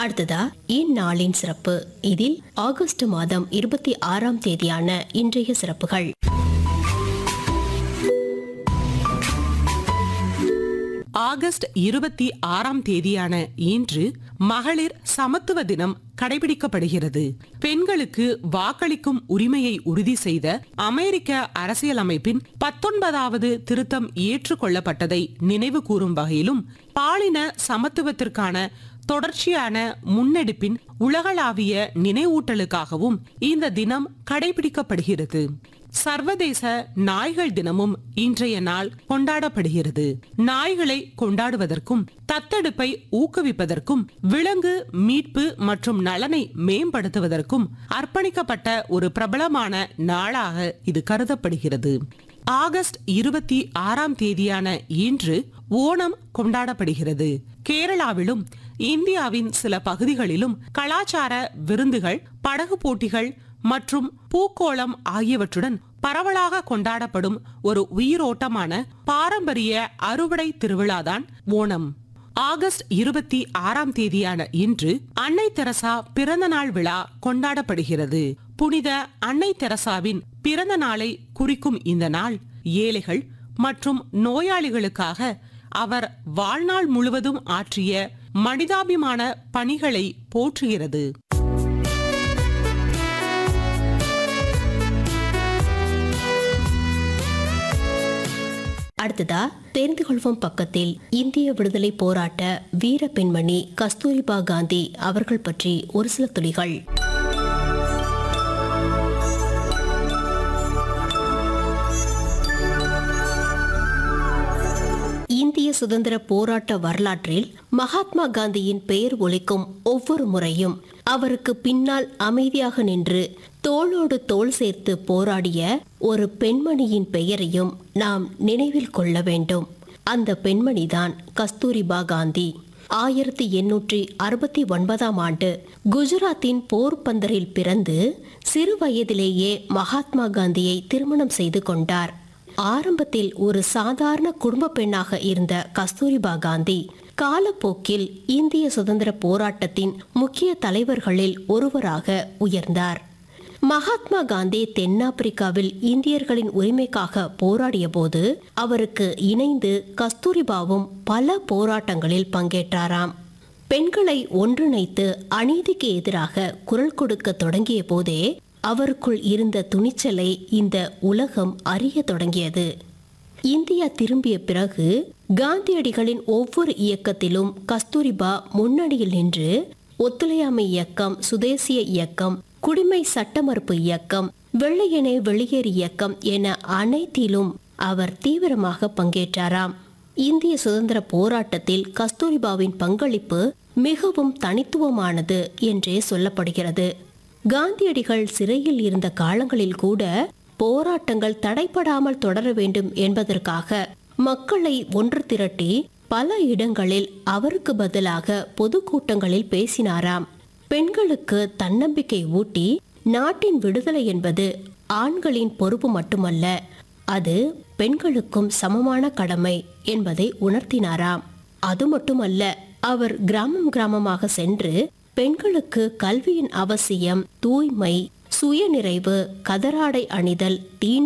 அடுத்ததா இந்நாளின் சிறப்பு இதில் ஆகஸ்ட் மாதம் இருபத்தி ஆறாம் தேதியான இன்றைய சிறப்புகள் ஆகஸ்ட் இருபத்தி ஆறாம் தேதியான இன்று மகளிர் சமத்துவ தினம் கடைபிடிக்கப்படுகிறது பெண்களுக்கு வாக்களிக்கும் உரிமையை உறுதி செய்த அமெரிக்க அரசியலமைப்பின் பத்தொன்பதாவது திருத்தம் ஏற்றுக்கொள்ளப்பட்டதை நினைவு கூறும் வகையிலும் பாலின சமத்துவத்திற்கான தொடர்ச்சியான முன்னெடுப்பின் உலகளாவிய நினைவூட்டலுக்காகவும் இந்த தினம் கடைபிடிக்கப்படுகிறது சர்வதேச நாய்கள் தினமும் இன்றைய நாள் கொண்டாடப்படுகிறது நாய்களை கொண்டாடுவதற்கும் தத்தெடுப்பை ஊக்குவிப்பதற்கும் விலங்கு மீட்பு மற்றும் நலனை மேம்படுத்துவதற்கும் அர்ப்பணிக்கப்பட்ட ஒரு பிரபலமான நாளாக இது கருதப்படுகிறது ஆகஸ்ட் இருபத்தி ஆறாம் தேதியான இன்று ஓணம் கொண்டாடப்படுகிறது கேரளாவிலும் இந்தியாவின் சில பகுதிகளிலும் கலாச்சார விருந்துகள் படகு போட்டிகள் மற்றும் பூக்கோளம் ஆகியவற்றுடன் பரவலாக கொண்டாடப்படும் ஒரு உயிரோட்டமான பாரம்பரிய அறுவடை திருவிழாதான் ஓணம் ஆகஸ்ட் இருபத்தி ஆறாம் தேதியான இன்று அன்னை தெரசா பிறந்த நாள் விழா கொண்டாடப்படுகிறது புனித அன்னை தெரசாவின் பிறந்த நாளை குறிக்கும் இந்த நாள் ஏழைகள் மற்றும் நோயாளிகளுக்காக அவர் வாழ்நாள் முழுவதும் ஆற்றிய மனிதாபிமான பணிகளை போற்றுகிறது அடுத்ததா தெரிந்து கொள்வோம் பக்கத்தில் இந்திய விடுதலை போராட்ட வீர பெண்மணி கஸ்தூரிபா காந்தி அவர்கள் பற்றி ஒரு சில துளிகள் இந்திய சுதந்திர போராட்ட வரலாற்றில் மகாத்மா காந்தியின் பெயர் ஒலிக்கும் ஒவ்வொரு முறையும் அவருக்கு பின்னால் அமைதியாக நின்று தோளோடு தோள் சேர்த்து போராடிய ஒரு பெண்மணியின் பெயரையும் நாம் நினைவில் கொள்ள வேண்டும் அந்த பெண்மணிதான் கஸ்தூரிபா காந்தி ஆயிரத்தி எண்ணூற்றி அறுபத்தி ஒன்பதாம் ஆண்டு குஜராத்தின் போர்பந்தரில் பிறந்து சிறு வயதிலேயே மகாத்மா காந்தியை திருமணம் செய்து கொண்டார் ஆரம்பத்தில் ஒரு சாதாரண குடும்ப பெண்ணாக இருந்த கஸ்தூரிபா காந்தி காலப்போக்கில் இந்திய சுதந்திர போராட்டத்தின் முக்கிய தலைவர்களில் ஒருவராக உயர்ந்தார் மகாத்மா காந்தி தென்னாப்பிரிக்காவில் இந்தியர்களின் உரிமைக்காக போராடிய போது அவருக்கு இணைந்து கஸ்தூரிபாவும் பல போராட்டங்களில் பங்கேற்றாராம் பெண்களை ஒன்றிணைத்து அநீதிக்கு எதிராக குரல் கொடுக்க தொடங்கிய போதே அவருக்குள் இருந்த துணிச்சலை இந்த உலகம் அறிய தொடங்கியது இந்தியா திரும்பிய பிறகு காந்தியடிகளின் ஒவ்வொரு இயக்கத்திலும் கஸ்தூரிபா முன்னணியில் நின்று ஒத்துழையாமை இயக்கம் சுதேசிய இயக்கம் குடிமை சட்ட மறுப்பு இயக்கம் வெள்ளையனே வெளியேறு இயக்கம் என அனைத்திலும் அவர் தீவிரமாக பங்கேற்றாராம் இந்திய சுதந்திர போராட்டத்தில் கஸ்தூரிபாவின் பங்களிப்பு மிகவும் தனித்துவமானது என்றே சொல்லப்படுகிறது காந்தியடிகள் சிறையில் இருந்த காலங்களில் கூட போராட்டங்கள் தடைப்படாமல் தொடர வேண்டும் என்பதற்காக மக்களை ஒன்று திரட்டி பல இடங்களில் அவருக்கு பதிலாக பொதுக்கூட்டங்களில் பேசினாராம் பெண்களுக்கு தன்னம்பிக்கை ஊட்டி நாட்டின் விடுதலை என்பது ஆண்களின் பொறுப்பு மட்டுமல்ல அது பெண்களுக்கும் சமமான கடமை என்பதை உணர்த்தினாராம் அது மட்டுமல்ல அவர் கிராமம் கிராமமாக சென்று பெண்களுக்கு கல்வியின் அவசியம் தூய்மை சுயநிறைவு கதராடை அணிதல் தீண்ட